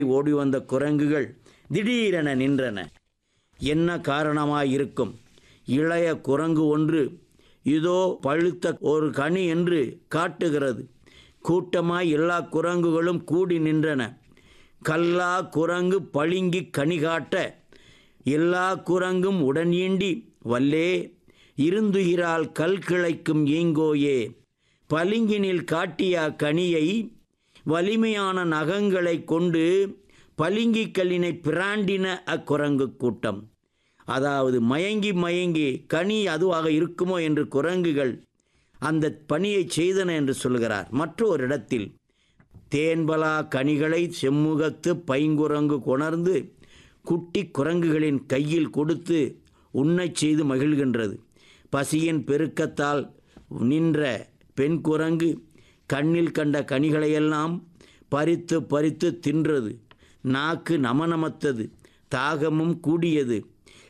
ஓடி வந்த குரங்குகள் திடீரென நின்றன என்ன காரணமாயிருக்கும் இளைய குரங்கு ஒன்று இதோ பழுத்த ஒரு கனி என்று காட்டுகிறது கூட்டமாய் எல்லா குரங்குகளும் கூடி நின்றன கல்லா குரங்கு பளிங்கி கனி காட்ட எல்லா குரங்கும் உடன் ஈண்டி வல்லே இருந்துகிறாள் கல் கிளைக்கும் ஈங்கோயே பளிங்கினில் காட்டிய கனியை வலிமையான நகங்களை கொண்டு பளிங்கி கல்லினை பிராண்டின அக்குரங்கு கூட்டம் அதாவது மயங்கி மயங்கி கனி அதுவாக இருக்குமோ என்று குரங்குகள் அந்த பணியை செய்தன என்று சொல்கிறார் மற்றொரு இடத்தில் தேன்பலா கனிகளை செம்முகத்து பைங்குரங்கு கொணர்ந்து குட்டி குரங்குகளின் கையில் கொடுத்து உண்ணச் செய்து மகிழ்கின்றது பசியின் பெருக்கத்தால் நின்ற பெண் குரங்கு கண்ணில் கண்ட கனிகளையெல்லாம் பறித்து பறித்து தின்றது நாக்கு நமநமத்தது தாகமும் கூடியது